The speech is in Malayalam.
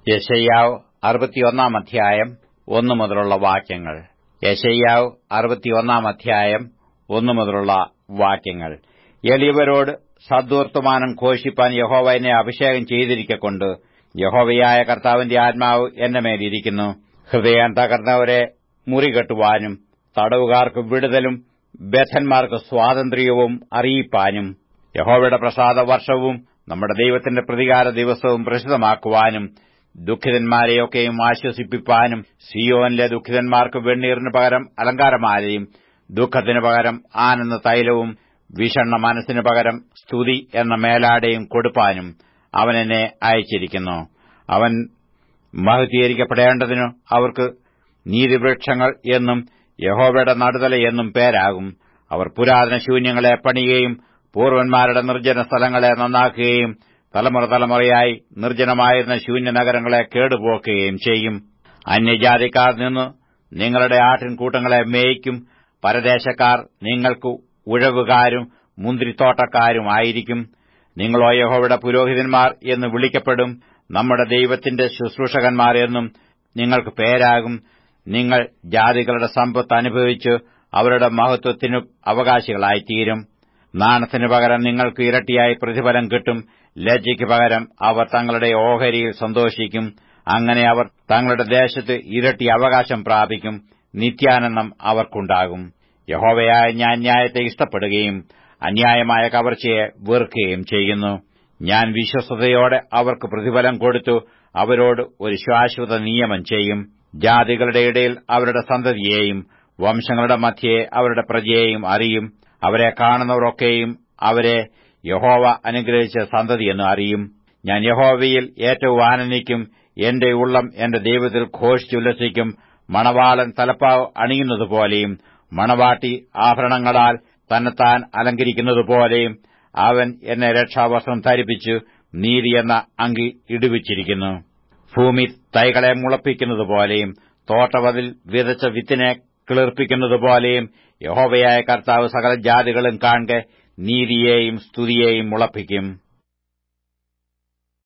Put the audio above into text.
യശയ്യാവ് അറുപത്തിയൊന്നാം അധ്യായം ഒന്നു മുതലുള്ള വാക്യങ്ങൾ യശയ്യാവ് അറുപത്തിയൊന്നാം അധ്യായം ഒന്നു മുതലുള്ള വാക്യങ്ങൾ എളിയവരോട് സദ്വർത്തമാനം ഘോഷിപ്പാൻ യഹോവ എന്നെ അഭിഷേകം ചെയ്തിരിക്കൊണ്ട് യഹോവയായ കർത്താവിന്റെ ആത്മാവ് എന്റെ മേലിരിക്കുന്നു ഹൃദയം തകർന്നവരെ മുറികെട്ടുവാനും തടവുകാർക്ക് വിടുതലും ബദ്ധന്മാർക്ക് സ്വാതന്ത്ര്യവും അറിയിപ്പാനും യഹോവയുടെ പ്രസാദ വർഷവും നമ്മുടെ ദൈവത്തിന്റെ പ്രതികാര ദിവസവും പ്രസിദ്ധമാക്കുവാനും ദുഃഖിതന്മാരെയൊക്കെയും ആശ്വസിപ്പിപ്പാനും സിയോനിലെ ദുഃഖിതന്മാർക്ക് വെണ്ണീറിന് പകരം അലങ്കാരമാലയും ദുഃഖത്തിനു പകരം ആനന്ദ തൈലവും വിഷണ്ണ മനസ്സിനു പകരം സ്തുതി എന്ന മേലാടയും കൊടുപ്പാനും അവൻ എന്നെ അയച്ചിരിക്കുന്നു അവൻ മഹത്വീകരിക്കപ്പെടേണ്ടതിനു അവർക്ക് നീതിവൃക്ഷങ്ങൾ എന്നും യഹോവയുടെ നടുതല എന്നും പേരാകും അവർ പുരാതന ശൂന്യങ്ങളെ പണിയുകയും പൂർവന്മാരുടെ നിർജ്ജന സ്ഥലങ്ങളെ നന്നാക്കുകയും തലമുറ തലമുറയായി നിർജ്ജനമായിരുന്ന ശൂന്യനഗരങ്ങളെ കേടുപോക്കുകയും ചെയ്യും അന്യജാതിക്കാർ നിന്ന് നിങ്ങളുടെ ആട്ടിൻകൂട്ടങ്ങളെ മേയ്ക്കും പരദേശക്കാർ നിങ്ങൾക്ക് ഉഴവുകാരും മുന്തിരിത്തോട്ടക്കാരുമായിരിക്കും നിങ്ങളോ യഹോവയുടെ പുരോഹിതന്മാർ എന്ന് വിളിക്കപ്പെടും നമ്മുടെ ദൈവത്തിന്റെ ശുശ്രൂഷകന്മാർ എന്നും നിങ്ങൾക്ക് പേരാകും നിങ്ങൾ ജാതികളുടെ സമ്പത്ത് അനുഭവിച്ച് അവരുടെ മഹത്വത്തിനു അവകാശികളായിത്തീരും നാണത്തിന് പകരം നിങ്ങൾക്ക് ഇരട്ടിയായി പ്രതിഫലം കിട്ടും ലജ്ജയ്ക്ക് പകരം അവർ തങ്ങളുടെ ഓഹരിയിൽ സന്തോഷിക്കും അങ്ങനെ അവർ തങ്ങളുടെ ദേശത്ത് ഇരട്ടി അവകാശം പ്രാപിക്കും നിത്യാനന്ദം അവർക്കുണ്ടാകും യഹോവയായ ഞാൻ ന്യായത്തെ ഇഷ്ടപ്പെടുകയും അന്യായമായ കവർച്ചയെ വെറുക്കുകയും ചെയ്യുന്നു ഞാൻ വിശ്വസ്തയോടെ അവർക്ക് പ്രതിഫലം കൊടുത്തു അവരോട് ഒരു ശാശ്വത നിയമം ചെയ്യും ജാതികളുടെ ഇടയിൽ അവരുടെ സന്തതിയെയും വംശങ്ങളുടെ മധ്യയെ അവരുടെ പ്രജയെയും അറിയും അവരെ കാണുന്നവരൊക്കെയും അവരെ യഹോവ അനുഗ്രഹിച്ച സന്തതിയെന്ന് അറിയും ഞാൻ യഹോവയിൽ ഏറ്റവും ആനന്ദിക്കും എന്റെ ഉള്ളം എന്റെ ദൈവത്തിൽ ഘോഷിച്ചുല്ലസിക്കും മണവാളൻ തലപ്പാവ് അണിയുന്നതുപോലെയും മണവാട്ടി ആഭരണങ്ങളാൽ തന്നെത്താൻ അലങ്കരിക്കുന്നതുപോലെയും അവൻ എന്നെ രക്ഷാവസ്ത്രം ധരിപ്പിച്ചു നീതി എന്ന അങ്കി ഇടുവിച്ചിരിക്കുന്നു ഭൂമി തൈകളെ മുളപ്പിക്കുന്നതുപോലെയും തോട്ടവതിൽ വിതച്ച വിത്തിനെ കിളിർപ്പിക്കുന്നതുപോലെയും യഹോവയായ കർത്താവ് സകല ജാതികളും കാണെ നീതിയെയും സ്തുതിയെയും മുളപ്പിക്കും